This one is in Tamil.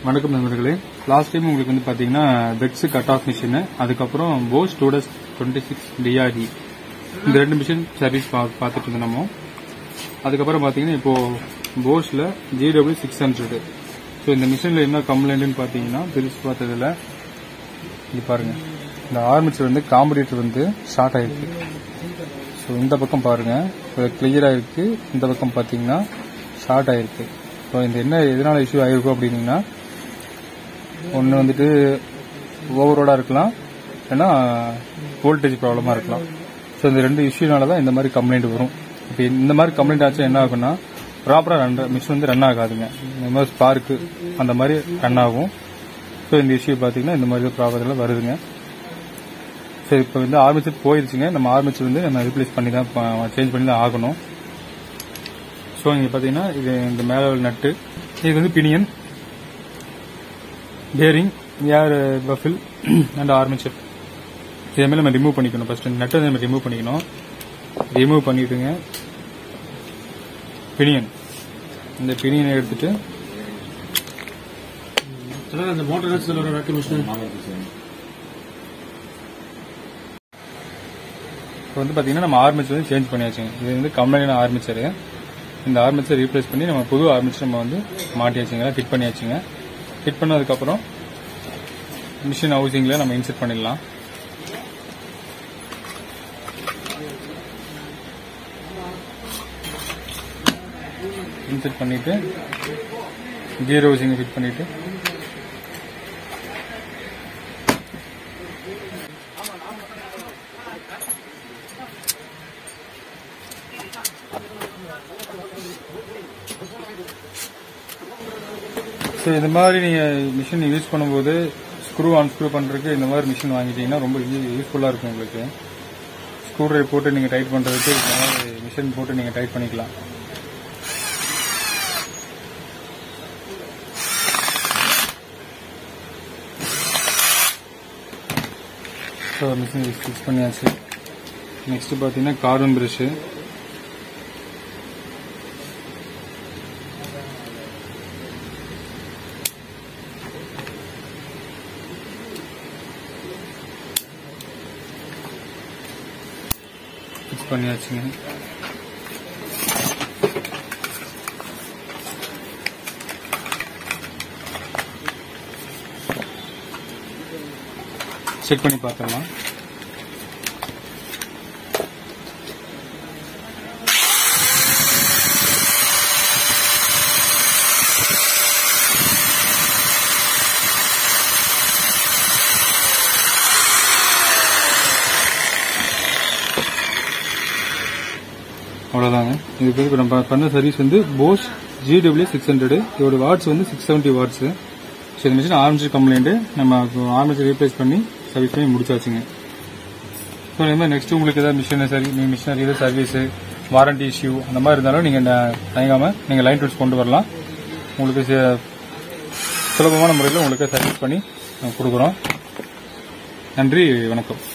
வணக்கம் நண்பர்களே லாஸ்ட் டைம் உங்களுக்கு வந்து பாத்தீங்கன்னா பெட்ஸ் கட் ஆஃப் மிஷின் அதுக்கப்புறம் போஸ் டூடஸ் டுவெண்ட்டி சிக்ஸ் டிஆர்இ இந்த ரெண்டு மிஷின் சர்வீஸ் பார்த்துட்டு இருந்தோம் நம்ம அதுக்கப்புறம் பாத்தீங்கன்னா இப்போ போஸ்ல ஜிடபிள்யூ சிக்ஸ் ஹண்ட்ரட் ஸோ இந்த மிஷினில் என்ன கம்ப்ளைண்ட்னு பார்த்தீங்கன்னா பிரிச்சு பார்த்ததுல இது பாருங்க இந்த ஆர்மிச்சர் வந்து காம்படிட்டர் வந்து ஷார்ட் ஆயிருக்கு ஸோ இந்த பக்கம் பாருங்க கிளியராக இருக்கு இந்த பக்கம் பார்த்தீங்கன்னா ஷார்ட் ஆயிருக்கு ஸோ இந்த என்ன எதனால இஷ்யூ ஆயிருக்கும் அப்படின்னீங்கன்னா ஒன்று வந்துட்டு ஓவரோடாக இருக்கலாம் இல்லைன்னா வோல்டேஜ் ப்ராப்ளமாக இருக்கலாம் ஸோ இந்த ரெண்டு இஷ்யூனால தான் இந்த மாதிரி கம்ப்ளைண்ட் வரும் இப்போ இந்த மாதிரி கம்ப்ளைண்ட் ஆச்சு என்ன ஆகும்னா ப்ராப்பராக ரன் மிஷின் வந்து ரன் ஆகாதுங்க இந்த மாதிரி ஸ்பார்க்கு அந்த மாதிரி ரன் ஆகும் ஸோ இந்த இஷ்யூ பார்த்தீங்கன்னா இந்த மாதிரி ப்ராப்ளத்தில் வருதுங்க ஸோ இப்போ வந்து ஆர்மிச்சர் போயிருச்சுங்க நம்ம ஆர்மிச்சர் வந்து நம்ம ரீப்ளேஸ் பண்ணி தான் சேஞ்ச் பண்ணி தான் ஆகணும் ஸோ இங்கே பார்த்தீங்கன்னா இது இந்த மேலே நட்டு இது வந்து pinion bearing air baffle and armature இதேமாதிரி நம்ம ரிமூவ் பண்ணிக்கணும் ஃபர்ஸ்ட் நட்டு வந்து நம்ம ரிமூவ் பண்ணிக்கணும் ரிமூவ் பண்ணிட்டுங்க பினியன் இந்த பினியனை எடுத்துட்டு சார் அந்த மோட்டர் ஏதாச்சும் ஒரு வேக்யூம் மிஷின் இப்போ வந்து பார்த்தீங்கன்னா நம்ம ஆர்மிச்சர் வந்து சேஞ்ச் பண்ணியாச்சுங்க இது வந்து கம்பெனியான ஆர்மிச்சர் இந்த ஆர்மிச்சர் ரீப்ளேஸ் பண்ணி நம்ம புது ஆர்மிச்சர் நம்ம வந்து மாட்டியாச்சுங்க ஃபிட் பண்ணியாச்சுங்க ஃபிட் பண்ணதுக்கப்புறம் மிஷின் ஹவுசிங்கில் நம்ம இன்செர்ட் பண்ணிடலாம் இன்செர்ட் பண்ணிட்டு கியர் ஹவுசிங் ஃபிட் பண்ணிட்டு ஸோ இந்த மாதிரி நீங்கள் மிஷின் யூஸ் பண்ணும்போது ஸ்க்ரூ அன்ஸ்க்ரூ பண்ணுறதுக்கு இந்த மாதிரி மிஷின் வாங்கிட்டீங்கன்னா ரொம்ப யூஸ்ஃபுல்லாக இருக்கும் உங்களுக்கு ஸ்க்ரூ ட்ரைவ் போட்டு நீங்கள் டைட் பண்ணுறதுக்கு இந்த மாதிரி மிஷின் போட்டு நீங்கள் டைட் பண்ணிக்கலாம் ஸோ மிஷின் ஃபிக்ஸ் பண்ணியாச்சு நெக்ஸ்ட் பார்த்தீங்கன்னா கார்பன் ப்ரஷ்ஷு ஃபிக்ஸ் பண்ணியாச்சுங்க செக் பண்ணி பார்த்தலாம் அவ்வளோதாங்க இதுக்கு இப்போ நம்ம பண்ண சர்வீஸ் வந்து போஸ் ஜிடபிள்யூ சிக்ஸ் ஹண்ட்ரட் இதோட வாட்ஸ் வந்து சிக்ஸ் செவன்ட்டி வாட்ஸ் ஸோ இந்த மிஷின் ஆரம்பிச்சு கம்ப்ளைண்ட் நம்ம ஆரம்பிச்சு ரீப்ளேஸ் பண்ணி சர்வீஸ் பண்ணி முடிச்சாச்சுங்க ஸோ இந்த மாதிரி நெக்ஸ்ட் உங்களுக்கு ஏதாவது மிஷின் சரி மிஷினரி ஏதாவது சர்வீஸ் வாரண்டி இஷ்யூ அந்த மாதிரி இருந்தாலும் நீங்கள் தயங்காமல் நீங்கள் லைன் டூல்ஸ் கொண்டு வரலாம் உங்களுக்கு ச- சுலபமான முறையில் உங்களுக்கு சர்வீஸ் பண்ணி கொடுக்குறோம் நன்றி வணக்கம்